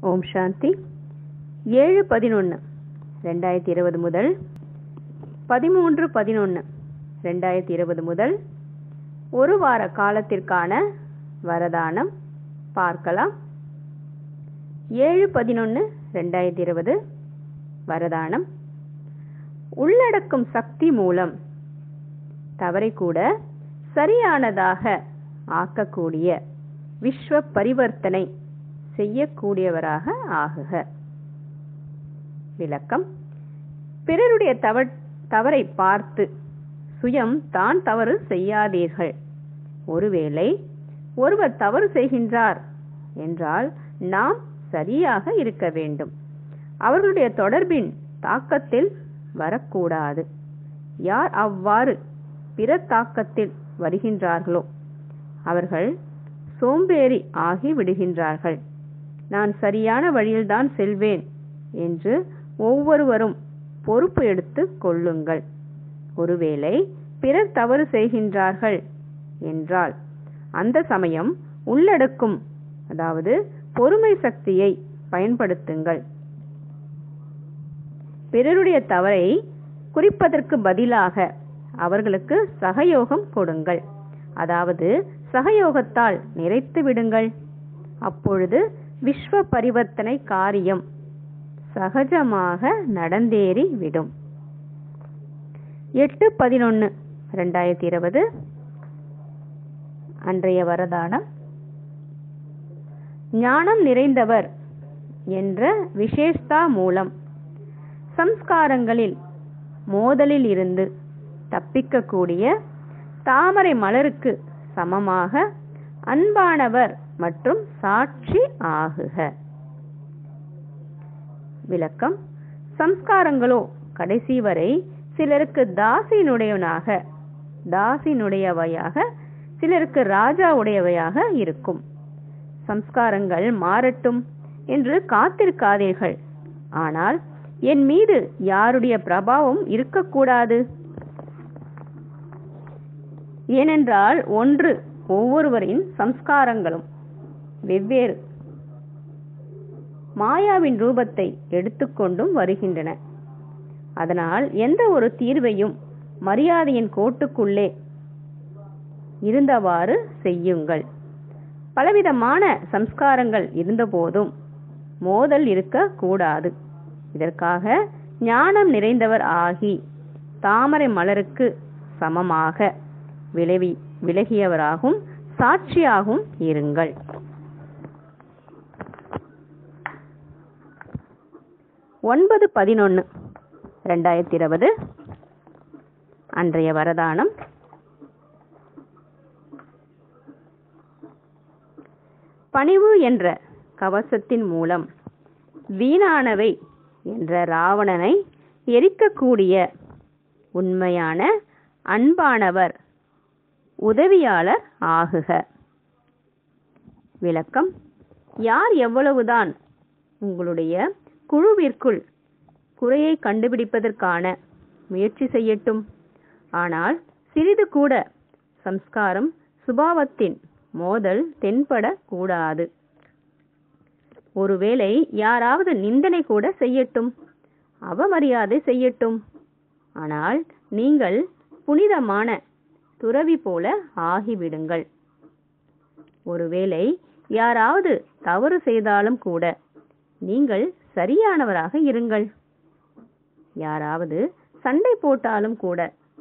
ஓம் சாந்தி ஏழு பதினொன்று ரெண்டாயிரத்தி இருபது முதல் பதிமூன்று பதினொன்று ரெண்டாயிரத்தி இருபது முதல் ஒரு வார காலத்திற்கான வரதானம் பார்க்கலாம் ஏழு பதினொன்று ரெண்டாயிரத்தி இருபது வரதானம் உள்ளடக்கும் சக்தி மூலம் தவறை கூட சரியானதாக ஆக்கக்கூடிய விஸ்வ பரிவர்த்தனை செய்யக்கூடியவராக ஆகுக விளக்கம் பிறருடைய தவ தவறை பார்த்து சுயம் தான் தவறு செய்யாதீர்கள் ஒருவேளை ஒருவர் தவறு செய்கின்றார் என்றால் நாம் சரியாக இருக்க வேண்டும் அவர்களுடைய தொடர்பின் தாக்கத்தில் வரக்கூடாது யார் அவ்வாறு பிற தாக்கத்தில் வருகின்றார்களோ அவர்கள் சோம்பேறி ஆகி விடுகின்றார்கள் நான் சரியான வழியில்தான் செல்வேன் என்று ஒவ்வொருவரும் பொறுப்பு எடுத்து கொள்ளுங்கள் ஒருவேளை பிறர் தவறு செய்கின்றார்கள் என்றால் அந்த சமயம் உள்ளடக்கும் அதாவது பொறுமை சக்தியை பயன்படுத்துங்கள் பிறருடைய தவறை குறிப்பதற்கு பதிலாக அவர்களுக்கு சகயோகம் கொடுங்கள் அதாவது சகயோகத்தால் நிறைத்து விடுங்கள் அப்பொழுது விஸ்வ பரிவர்த்தனை காரியம் சகஜமாக நடந்தேறி விடும் எட்டு பதினொன்று ரெண்டாயிரத்தி இருபது அன்றைய வரதானம் ஞானம் நிறைந்தவர் என்ற விசேஷ்தா மூலம் சம்ஸ்காரங்களில் மோதலில் இருந்து தப்பிக்கக்கூடிய தாமரை மலருக்கு சமமாக அன்பானவர் மற்றும் சாட்சி ஆகுக விளக்கம் சம்ஸ்காரங்களோ கடைசி வரை சிலருக்கு தாசினுடையவனாக தாசினுடையவையாக சிலருக்கு ராஜா உடையவையாக இருக்கும் சம்ஸ்காரங்கள் மாறட்டும் என்று காத்திருக்காதீர்கள் ஆனால் என் மீது யாருடைய பிரபாவம் இருக்கக்கூடாது ஏனென்றால் ஒன்று ஒவ்வொருவரின் சம்ஸ்காரங்களும் வெவ்வேறு மாயாவின் ரூபத்தை எடுத்துக்கொண்டும் வருகின்றன அதனால் எந்த ஒரு தீர்வையும் மரியாதையின் கோட்டுக்குள்ளே இருந்தவாறு செய்யுங்கள் பலவிதமான சம்ஸ்காரங்கள் இருந்தபோதும் மோதல் இருக்க கூடாது இதற்காக ஞானம் நிறைந்தவர் ஆகி தாமரை மலருக்கு சமமாக விலவி விலகியவராகவும் சாட்சியாகவும் இருங்கள் ஒன்பது பதினொன்று ரெண்டாயிரத்தி இருபது அன்றைய வரதானம் பணிவு என்ற கவசத்தின் மூலம் வீணானவை என்ற ராவணனை எரிக்கக்கூடிய உண்மையான அன்பானவர் உதவியாளர் ஆகுக விளக்கம் யார் எவ்வளவுதான் உங்களுடைய குழுவிற்குள் குறையை கண்டுபிடிப்பதற்கான முயற்சி செய்யட்டும் ஆனால் சிறிது கூட சம்ஸ்காரம் சுபாவத்தின் மோதல் தென்பட கூடாது ஒருவேளை யாராவது நிந்தனை கூட செய்யட்டும் அவமரியாதை செய்யட்டும் ஆனால் நீங்கள் புனிதமான துறவி போல ஆகிவிடுங்கள் ஒருவேளை யாராவது தவறு செய்தாலும் கூட நீங்கள் சரியானவராக இருங்கள் யாராவது சண்டை போட்டாலும் கூட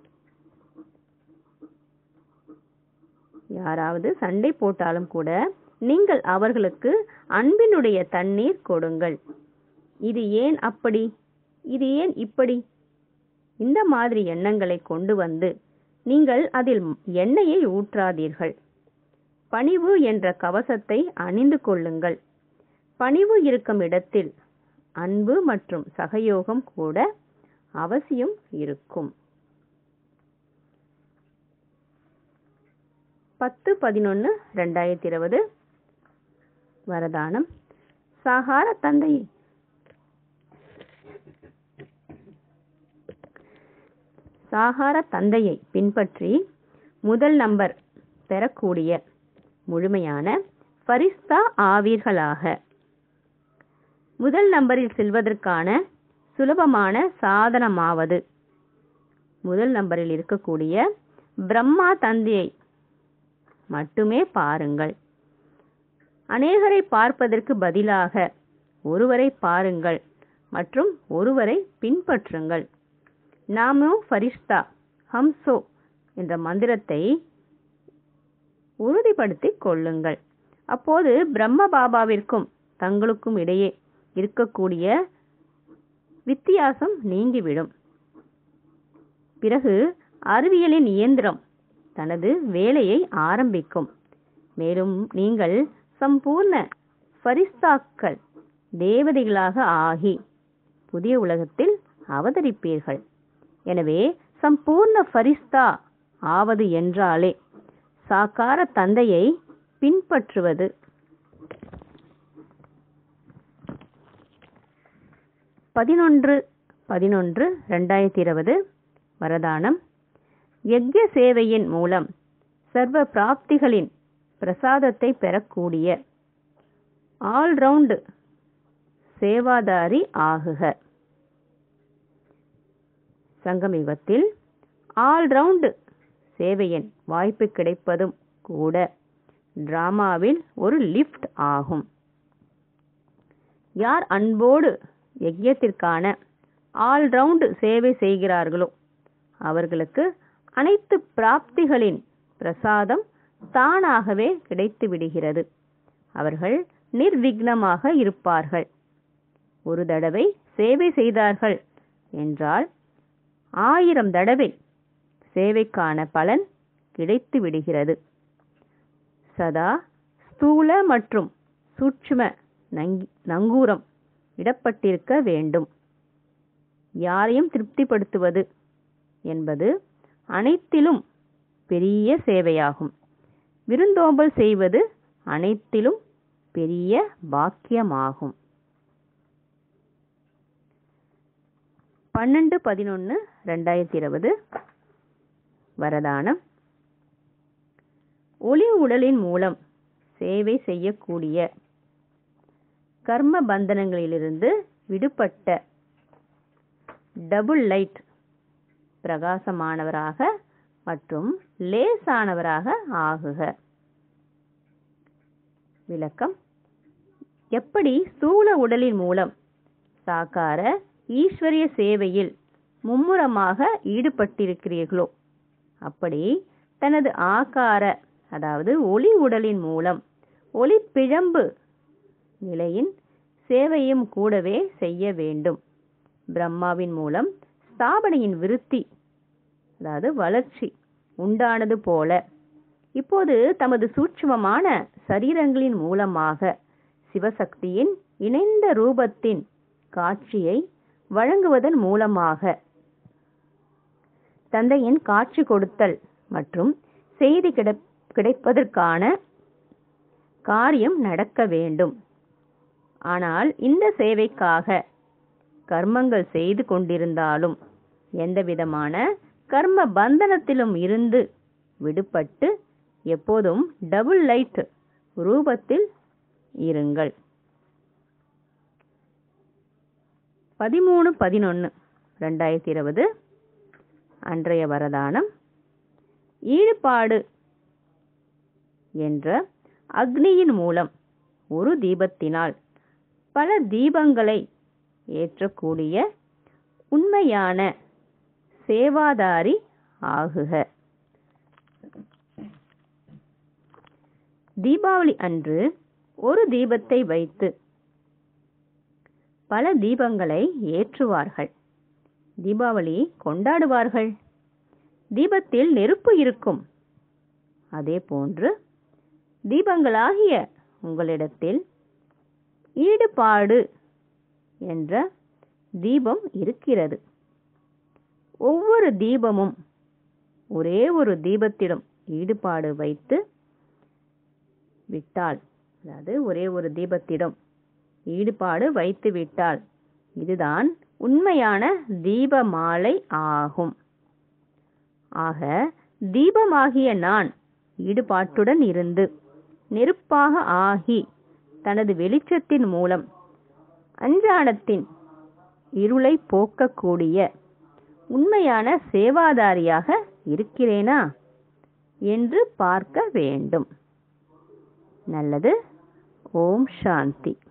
யாராவது சண்டை போட்டாலும் கூட நீங்கள் அவர்களுக்கு அன்பினுடைய தண்ணீர் கொடுங்கள் இது ஏன் அப்படி இது ஏன் இப்படி இந்த மாதிரி எண்ணங்களை கொண்டு வந்து நீங்கள் அதில் எண்ணெயை ஊற்றாதீர்கள் பணிவு என்ற கவசத்தை அணிந்து கொள்ளுங்கள் பணிவு இருக்கும் இடத்தில் அன்பு மற்றும் சகயோகம் கூட அவசியம் இருக்கும் பத்து பதினொன்று ரெண்டாயிரத்தி இருபது வரதானம் சாகார தந்தை சாகார தந்தையை பின்பற்றி முதல் நம்பர் பெறக்கூடிய முழுமையான ஃபரிஸ்தா ஆவீர்களாக முதல் நம்பரில் செல்வதற்கான சுலபமான சாதனமாவது முதல் நம்பரில் இருக்கக்கூடிய பிரம்மா தந்தையை மட்டுமே பாருங்கள் அநேகரை பார்ப்பதற்கு பதிலாக ஒருவரை பாருங்கள் மற்றும் ஒருவரை பின்பற்றுங்கள் நாமோ ஃபரிஷ்தா ஹம்சோ என்ற மந்திரத்தை உறுதிப்படுத்திக் கொள்ளுங்கள் அப்போது பிரம்ம பாபாவிற்கும் தங்களுக்கும் இடையே இருக்கக்கூடிய வித்தியாசம் நீங்கிவிடும் பிறகு அறிவியலின் இயந்திரம் தனது வேலையை ஆரம்பிக்கும் மேலும் நீங்கள் சம்பூர்ண ஃபரிஸ்தாக்கள் தேவதைகளாக ஆகி புதிய உலகத்தில் அவதரிப்பீர்கள் எனவே சம்பூர்ண ஃபரிஸ்தா ஆவது என்றாலே சாக்கார தந்தையை பின்பற்றுவது பதினொன்று பதினொன்று ரெண்டாயிரத்தி இருபது வரதானம் யக்ய சேவையின் மூலம் சர்வ பிராப்திகளின் பிரசாதத்தை பெறக்கூடிய ஆல்ரவுண்ட் சேவாதாரி ஆகுக சங்கமிகத்தில் ஆல்ரவுண்ட் சேவையின் வாய்ப்பு கிடைப்பதும் கூட டிராமாவில் ஒரு லிஃப்ட் ஆகும் யார் அன்போடு யஜ்யத்திற்கான ஆல்ரவுண்ட் சேவை செய்கிறார்களோ அவர்களுக்கு அனைத்து பிராப்திகளின் பிரசாதம் தானாகவே கிடைத்து விடுகிறது அவர்கள் நிர்விக்னமாக இருப்பார்கள் ஒரு தடவை சேவை செய்தார்கள் என்றால் ஆயிரம் தடவை சேவைக்கான பலன் கிடைத்து விடுகிறது சதா ஸ்தூல மற்றும் சூட்சும நங்கூரம் இடப்பட்டிருக்க வேண்டும் யாரையும் திருப்திப்படுத்துவது என்பது அனைத்திலும் பெரிய சேவையாகும் விருந்தோம்பல் செய்வது அனைத்திலும் பெரிய பாக்கியமாகும் பன்னெண்டு பதினொன்று ரெண்டாயிரத்தி இருபது வரதானம் ஒளி உடலின் மூலம் சேவை செய்யக்கூடிய கர்ம பந்தனங்களிலிருந்து விடுபட்ட டபுள் லைட் பிரகாசமானவராக மற்றும் லேசானவராக ஆகுக விளக்கம் எப்படி ஸ்தூல உடலின் மூலம் சாக்கார ஈஸ்வரிய சேவையில் மும்முரமாக ஈடுபட்டிருக்கிறீர்களோ அப்படி தனது ஆகார அதாவது ஒளி உடலின் மூலம் ஒளி பிழம்பு நிலையின் சேவையும் கூடவே செய்ய வேண்டும் பிரம்மாவின் மூலம் ஸ்தாபனையின் விருத்தி அதாவது வளர்ச்சி உண்டானது போல இப்போது தமது சூட்சுமமான சரீரங்களின் மூலமாக சிவசக்தியின் இணைந்த ரூபத்தின் காட்சியை வழங்குவதன் மூலமாக தந்தையின் காட்சி கொடுத்தல் மற்றும் செய்தி கிடைப்பதற்கான காரியம் நடக்க வேண்டும் ஆனால் இந்த சேவைக்காக கர்மங்கள் செய்து கொண்டிருந்தாலும் எந்தவிதமான கர்ம பந்தனத்திலும் இருந்து விடுபட்டு எப்போதும் டபுள் லைட் ரூபத்தில் இருங்கள் பதிமூணு பதினொன்று ரெண்டாயிரத்தி இருபது அன்றைய வரதானம் ஈடுபாடு என்ற அக்னியின் மூலம் ஒரு தீபத்தினால் பல தீபங்களை ஏற்றக்கூடிய உண்மையான சேவாதாரி ஆகுக தீபாவளி அன்று ஒரு தீபத்தை வைத்து பல தீபங்களை ஏற்றுவார்கள் தீபாவளி கொண்டாடுவார்கள் தீபத்தில் நெருப்பு இருக்கும் அதே போன்று தீபங்களாகிய உங்களிடத்தில் ஈடுபாடு என்ற தீபம் இருக்கிறது ஒவ்வொரு தீபமும் ஒரே ஒரு தீபத்திடம் ஈடுபாடு வைத்து விட்டால் அதாவது ஒரே ஒரு தீபத்திடம் ஈடுபாடு வைத்து விட்டால் இதுதான் உண்மையான தீப மாலை ஆகும் ஆக தீபமாகிய நான் ஈடுபாட்டுடன் இருந்து நெருப்பாக ஆகி தனது வெளிச்சத்தின் மூலம் அஞ்ஞானத்தின் இருளை போக்கக்கூடிய உண்மையான சேவாதாரியாக இருக்கிறேனா என்று பார்க்க வேண்டும் நல்லது ஓம் சாந்தி